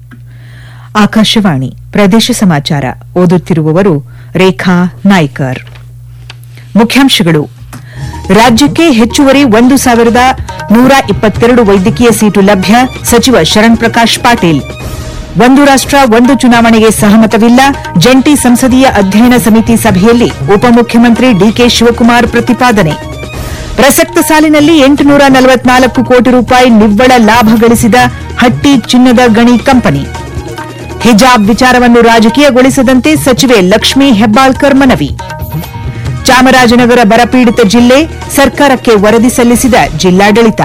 ಆಕಾಶವಾಣಿ ಪ್ರದೇಶ ಸಮಾಚಾರ ಓದುತ್ತಿರುವವರು ರೇಖಾ ನಾಯ್ಕರ್ ಮುಖ್ಯಾಂಶಗಳು ರಾಜ್ಯಕ್ಕೆ ಹೆಚ್ಚುವರಿ ಒಂದು ಸಾವಿರದ ನೂರ ಇಪ್ಪತ್ತೆರಡು ವೈದ್ಯಕೀಯ ಸೀಟು ಲಭ್ಯ ಸಚಿವ ಶರಣ್ ಪ್ರಕಾಶ್ ಪಾಟೀಲ್ ಒಂದು ರಾಷ್ಟ ಒಂದು ಚುನಾವಣೆಗೆ ಸಹಮತವಿಲ್ಲ ಜಂಟಿ ಸಂಸದೀಯ ಅಧ್ಯಯನ ಸಮಿತಿ ಸಭೆಯಲ್ಲಿ ಉಪಮುಖ್ಯಮಂತ್ರಿ ಡಿಕೆ ಶಿವಕುಮಾರ್ ಪ್ರತಿಪಾದನೆ ಪ್ರಸಕ್ತ ಸಾಲಿನಲ್ಲಿ ಎಂಟುನೂರ ನಲವತ್ನಾಲ್ಕು ಕೋಟಿ ರೂಪಾಯಿ ನಿವ್ವಳ ಲಾಭ ಗಳಿಸಿದ ಹಟ್ಟಿ ಚಿನ್ನದ ಗಣಿ ಕಂಪನಿ ಹಿಜಾಬ್ ವಿಚಾರವನ್ನು ರಾಜಕೀಯಗೊಳಿಸದಂತೆ ಸಚಿವೆ ಲಕ್ಷ್ಮೀ ಹೆಬ್ಬಾಳ್ಕರ್ ಮನವಿ ಚಾಮರಾಜನಗರ ಬರಪೀಡಿತ ಜಿಲ್ಲೆ ಸರ್ಕಾರಕ್ಕೆ ವರದಿ ಸಲ್ಲಿಸಿದ ಜಿಲ್ಲಾಡಳಿತ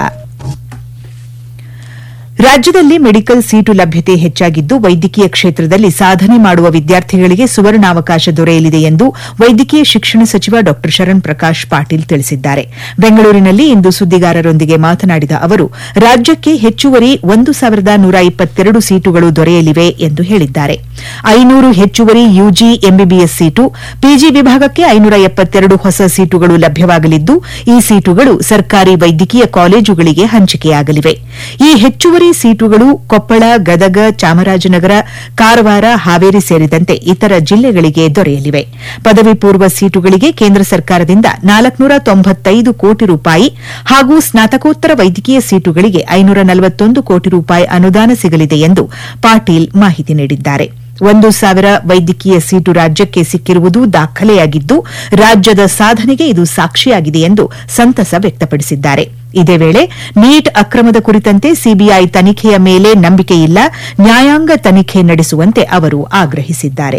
ರಾಜ್ಯದಲ್ಲಿ ಮೆಡಿಕಲ್ ಸೀಟು ಲಭ್ಯತೆ ಹೆಚ್ಚಾಗಿದ್ದು ವೈದ್ಯಕೀಯ ಕ್ಷೇತ್ರದಲ್ಲಿ ಸಾಧನೆ ಮಾಡುವ ವಿದ್ಯಾರ್ಥಿಗಳಿಗೆ ಸುವರ್ಣಾವಕಾಶ ದೊರೆಯಲಿದೆ ಎಂದು ವೈದ್ಯಕೀಯ ಶಿಕ್ಷಣ ಸಚಿವ ಡಾ ಶರಣ್ ಪ್ರಕಾಶ್ ಪಾಟೀಲ್ ತಿಳಿಸಿದ್ದಾರೆ ಬೆಂಗಳೂರಿನಲ್ಲಿ ಇಂದು ಸುದ್ದಿಗಾರರೊಂದಿಗೆ ಮಾತನಾಡಿದ ಅವರು ರಾಜ್ಯಕ್ಕೆ ಹೆಚ್ಚುವರಿ ಒಂದು ಸಾವಿರದ ನೂರ ಇಪ್ಪತ್ತೆರಡು ಸೀಟುಗಳು ದೊರೆಯಲಿವೆ ಎಂದು ಹೇಳಿದ್ದಾರೆ ಐನೂರು ಹೆಚ್ಚುವರಿ ಯುಜಿ ಎಂಬಿಬಿಎಸ್ ಸೀಟು ಪಿಜಿ ವಿಭಾಗಕ್ಕೆ ಐನೂರ ಎಪ್ಪತ್ತೆರಡು ಹೊಸ ಸೀಟುಗಳು ಲಭ್ಯವಾಗಲಿದ್ದು ಈ ಸೀಟುಗಳು ಸರ್ಕಾರಿ ವೈದ್ಯಕೀಯ ಕಾಲೇಜುಗಳಿಗೆ ಹಂಚಿಕೆಯಾಗಲಿವೆ ಈ ಹೆಚ್ಚುವರಿ ಸೀಟುಗಳು ಕೊಪ್ಪಳ ಗದಗ ಚಾಮರಾಜನಗರ ಕಾರವಾರ ಹಾವೇರಿ ಸೇರಿದಂತೆ ಇತರ ಜಿಲ್ಲೆಗಳಿಗೆ ದೊರೆಯಲಿವೆ ಪದವಿ ಪೂರ್ವ ಸೀಟುಗಳಿಗೆ ಕೇಂದ್ರ ಸರ್ಕಾರದಿಂದ ನಾಲ್ಕುನೂರ ತೊಂಬತ್ತೈದು ಕೋಟಿ ರೂಪಾಯಿ ಹಾಗೂ ಸ್ನಾತಕೋತ್ತರ ವೈದ್ಯಕೀಯ ಸೀಟುಗಳಿಗೆ ಐನೂರ ನಲವತ್ತೊಂದು ಕೋಟಿ ರೂಪಾಯಿ ಅನುದಾನ ಸಿಗಲಿದೆ ಎಂದು ಪಾಟೀಲ್ ಮಾಹಿತಿ ನೀಡಿದ್ದಾರೆ ಒಂದು ಸಾವಿರ ವೈದ್ಯಕೀಯ ಸೀಟು ರಾಜ್ಯಕ್ಕೆ ಸಿಕ್ಕಿರುವುದು ದಾಖಲೆಯಾಗಿದ್ದು ರಾಜ್ಯದ ಸಾಧನೆಗೆ ಇದು ಸಾಕ್ಷಿಯಾಗಿದೆ ಎಂದು ಸಂತಸ ವ್ಯಕ್ತಪಡಿಸಿದ್ದಾರೆ ಇದೇ ವೇಳೆ ನೀಟ್ ಅಕ್ರಮದ ಕುರಿತಂತೆ ಸಿಬಿಐ ತನಿಖೆಯ ಮೇಲೆ ನಂಬಿಕೆಯಿಲ್ಲ ನ್ಯಾಯಾಂಗ ತನಿಖೆ ನಡೆಸುವಂತೆ ಅವರು ಆಗ್ರಹಿಸಿದ್ದಾರೆ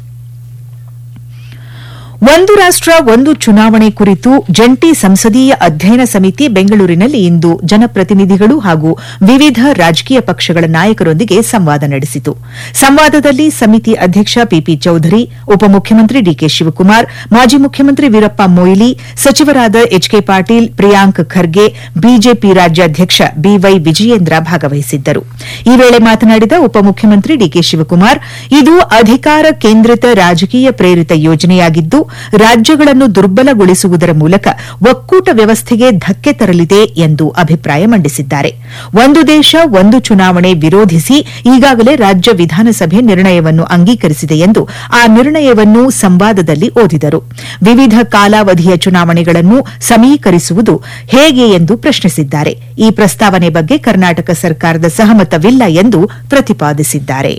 ಒಂದು ರಾಷ್ಟ ಒಂದು ಚುನಾವಣೆ ಕುರಿತು ಜಂಟಿ ಸಂಸದೀಯ ಅಧ್ಯಯನ ಸಮಿತಿ ಬೆಂಗಳೂರಿನಲ್ಲಿ ಇಂದು ಜನಪ್ರತಿನಿಧಿಗಳು ಹಾಗೂ ವಿವಿಧ ರಾಜಕೀಯ ಪಕ್ಷಗಳ ನಾಯಕರೊಂದಿಗೆ ಸಂವಾದ ನಡೆಸಿತು ಸಂವಾದದಲ್ಲಿ ಸಮಿತಿ ಅಧ್ಯಕ್ಷ ಪಿಪಿ ಚೌಧರಿ ಉಪಮುಖ್ಯಮಂತ್ರಿ ಡಿಕೆ ಶಿವಕುಮಾರ್ ಮಾಜಿ ಮುಖ್ಯಮಂತ್ರಿ ವೀರಪ್ಪ ಮೊಯ್ಲಿ ಸಚಿವರಾದ ಎಚ್ಕೆ ಪಾಟೀಲ್ ಪ್ರಿಯಾಂಕ್ ಖರ್ಗೆ ಬಿಜೆಪಿ ರಾಜ್ಯಾಧ್ಯಕ್ಷ ಬಿವೈ ವಿಜಯೇಂದ್ರ ಭಾಗವಹಿಸಿದ್ದರು ಈ ವೇಳೆ ಮಾತನಾಡಿದ ಉಪಮುಖ್ಯಮಂತ್ರಿ ಡಿಕೆ ಶಿವಕುಮಾರ್ ಇದು ಅಧಿಕಾರ ಕೇಂದ್ರಿತ ರಾಜಕೀಯ ಪ್ರೇರಿತ ಯೋಜನೆಯಾಗಿದ್ದು ರಾಜ್ಯಗಳನ್ನು ದುರ್ಬಲಗೊಳಿಸುವುದರ ಮೂಲಕ ಒಕ್ಕೂಟ ವ್ಯವಸ್ಥೆಗೆ ಧಕ್ಕೆ ತರಲಿದೆ ಎಂದು ಅಭಿಪ್ರಾಯ ಮಂಡಿಸಿದ್ದಾರೆ ಒಂದು ದೇಶ ಒಂದು ಚುನಾವಣೆ ವಿರೋಧಿಸಿ ಈಗಾಗಲೇ ರಾಜ್ಯ ವಿಧಾನಸಭೆ ನಿರ್ಣಯವನ್ನು ಅಂಗೀಕರಿಸಿದೆ ಎಂದು ಆ ನಿರ್ಣಯವನ್ನು ಸಂವಾದದಲ್ಲಿ ಓದಿದರು ವಿವಿಧ ಕಾಲಾವಧಿಯ ಚುನಾವಣೆಗಳನ್ನು ಸಮೀಕರಿಸುವುದು ಹೇಗೆ ಎಂದು ಪ್ರಶ್ನಿಸಿದ್ದಾರೆ ಈ ಪ್ರಸ್ತಾವನೆ ಬಗ್ಗೆ ಕರ್ನಾಟಕ ಸರ್ಕಾರದ ಸಹಮತವಿಲ್ಲ ಎಂದು ಪ್ರತಿಪಾದಿಸಿದ್ದಾರೆ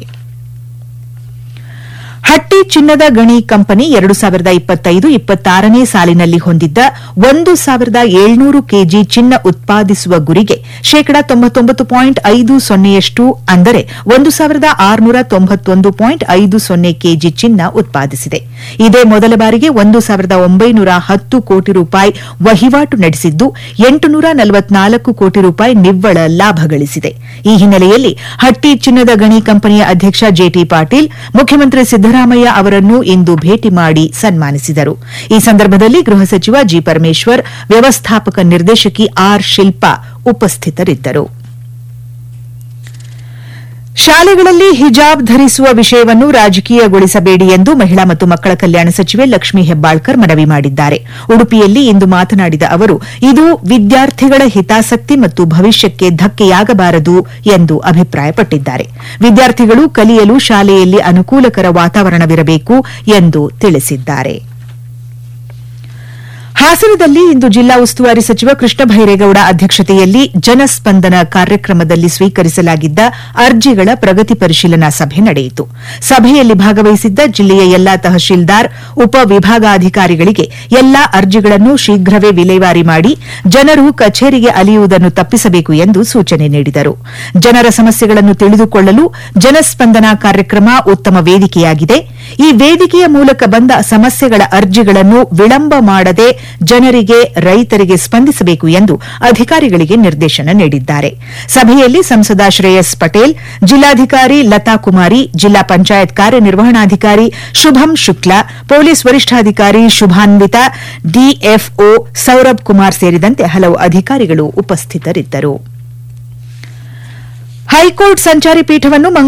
ಹಟ್ಟಿ ಚಿನ್ನದ ಗಣಿ ಕಂಪನಿ ಎರಡು ಸಾವಿರದ ಇಪ್ಪತ್ತೈದು ಇಪ್ಪತ್ತಾರನೇ ಸಾಲಿನಲ್ಲಿ ಹೊಂದಿದ್ದ ಒಂದು ಸಾವಿರದ ಏಳ್ನೂರು ಕೆಜಿ ಚಿನ್ನ ಉತ್ಪಾದಿಸುವ ಗುರಿಗೆ ಶೇಕಡ ತೊಂಬತ್ತೊಂಬತ್ತು ಪಾಯಿಂಟ್ ಐದು ಸೊನ್ನೆಯಷ್ಟು ಅಂದರೆ ಒಂದು ಸಾವಿರದ ಆರುನೂರ ತೊಂಬತ್ತೊಂದು ಪಾಯಿಂಟ್ ಐದು ಸೊನ್ನೆ ಕೆಜಿ ಚಿನ್ನ ಉತ್ಪಾದಿಸಿದೆ ಇದೇ ಮೊದಲ ಬಾರಿಗೆ ಒಂದು ಸಾವಿರದ ಒಂಬೈನೂರ ಹತ್ತು ಕೋಟಿ ರೂಪಾಯಿ ವಹಿವಾಟು ನಡೆಸಿದ್ದು ಎಂಟುನೂರ ನಲವತ್ನಾಲ್ಕು ಕೋಟಿ ರೂಪಾಯಿ ನಿವ್ವಳ ಲಾಭ ಗಳಿಸಿದೆ ಈ ಹಿನ್ನೆಲೆಯಲ್ಲಿ ಹಟ್ಟಿ ಚಿನ್ನದ ಗಣಿ ಕಂಪನಿಯ ಅಧ್ಯಕ್ಷ ಜೆಟಿ ಪಾಟೀಲ್ ಮುಖ್ಯಮಂತ್ರಿ ಸಿದ್ದರಾಮಯ್ಯ ಅವರನ್ನು ಇಂದು ಭೇಟಿ ಮಾಡಿ ಸನ್ಮಾನಿಸಿದರು ಈ ಸಂದರ್ಭದಲ್ಲಿ ಗೃಹ ಸಚಿವ ಜಿ ಪರಮೇಶ್ವರ್ ವ್ಯವಸ್ಥಾಪಕ ನಿರ್ದೇಶಕಿ ಆರ್ ಶಿಲ್ಪಾ ಉಪಸ್ಥಿತರಿದ್ದರು ಶಾಲೆಗಳಲ್ಲಿ ಹಿಜಾಬ್ ಧರಿಸುವ ವಿಷಯವನ್ನು ರಾಜಕೀಯಗೊಳಿಸಬೇಡಿ ಎಂದು ಮಹಿಳಾ ಮತ್ತು ಮಕ್ಕಳ ಕಲ್ಯಾಣ ಸಚಿವೆ ಲಕ್ಷ್ಮೀ ಹೆಬ್ಬಾಳ್ಕರ್ ಮನವಿ ಮಾಡಿದ್ದಾರೆ ಉಡುಪಿಯಲ್ಲಿ ಇಂದು ಮಾತನಾಡಿದ ಅವರು ಇದು ವಿದ್ಯಾರ್ಥಿಗಳ ಹಿತಾಸಕ್ತಿ ಮತ್ತು ಭವಿಷ್ಯಕ್ಕೆ ಧಕ್ಕೆಯಾಗಬಾರದು ಎಂದು ಅಭಿಪ್ರಾಯಪಟ್ಟಿದ್ದಾರೆ ವಿದ್ಯಾರ್ಥಿಗಳು ಕಲಿಯಲು ಶಾಲೆಯಲ್ಲಿ ಅನುಕೂಲಕರ ವಾತಾವರಣವಿರಬೇಕು ಎಂದು ತಿಳಿಸಿದ್ದಾರೆ ಹಾಸನದಲ್ಲಿ ಇಂದು ಜಿಲ್ಲಾ ಉಸ್ತುವಾರಿ ಸಚಿವ ಕೃಷ್ಣ ಭೈರೇಗೌಡ ಅಧ್ಯಕ್ಷತೆಯಲ್ಲಿ ಜನಸ್ಪಂದನ ಕಾರ್ಯಕ್ರಮದಲ್ಲಿ ಸ್ವೀಕರಿಸಲಾಗಿದ್ದ ಅರ್ಜಿಗಳ ಪ್ರಗತಿ ಪರಿಶೀಲನಾ ಸಭೆ ನಡೆಯಿತು ಸಭೆಯಲ್ಲಿ ಭಾಗವಹಿಸಿದ್ದ ಜಿಲ್ಲೆಯ ಎಲ್ಲಾ ತಹಶೀಲ್ದಾರ್ ಉಪ ವಿಭಾಗಾಧಿಕಾರಿಗಳಿಗೆ ಎಲ್ಲಾ ಅರ್ಜಿಗಳನ್ನು ಶೀಘ್ರವೇ ವಿಲೇವಾರಿ ಮಾಡಿ ಜನರು ಕಚೇರಿಗೆ ಅಲಿಯುವುದನ್ನು ತಪ್ಪಿಸಬೇಕು ಎಂದು ಸೂಚನೆ ನೀಡಿದರು ಜನರ ಸಮಸ್ಯೆಗಳನ್ನು ತಿಳಿದುಕೊಳ್ಳಲು ಜನಸ್ಪಂದನ ಕಾರ್ಯಕ್ರಮ ಉತ್ತಮ ವೇದಿಕೆಯಾಗಿದೆ ಈ ವೇದಿಕೆಯ ಮೂಲಕ ಬಂದ ಸಮಸ್ಯೆಗಳ ಅರ್ಜಿಗಳನ್ನು ವಿಳಂಬ ಮಾಡದೆ ಜನರಿಗೆ ರೈತರಿಗೆ ಸ್ಪಂದಿಸಬೇಕು ಎಂದು ಅಧಿಕಾರಿಗಳಿಗೆ ನಿರ್ದೇಶನ ನೀಡಿದ್ದಾರೆ ಸಭೆಯಲ್ಲಿ ಸಂಸದ ಶ್ರೇಯಸ್ ಪಟೇಲ್ ಜಿಲ್ಲಾಧಿಕಾರಿ ಲತಾ ಕುಮಾರಿ ಜಿಲ್ಲಾ ಪಂಚಾಯತ್ ಕಾರ್ಯನಿರ್ವಹಣಾಧಿಕಾರಿ ಶುಭಂ ಶುಕ್ಲಾ ಪೊಲೀಸ್ ವರಿಷ್ಠಾಧಿಕಾರಿ ಶುಭಾನ್ವಿತಾ ಡಿಎಫ್ಒ ಸೌರಭ್ ಕುಮಾರ್ ಸೇರಿದಂತೆ ಹಲವು ಅಧಿಕಾರಿಗಳು ಉಪಸ್ಥಿತರಿದ್ದರು ಹೈಕೋರ್ಟ್ ಸಂಚಾರಿ ಪೀಠವನ್ನು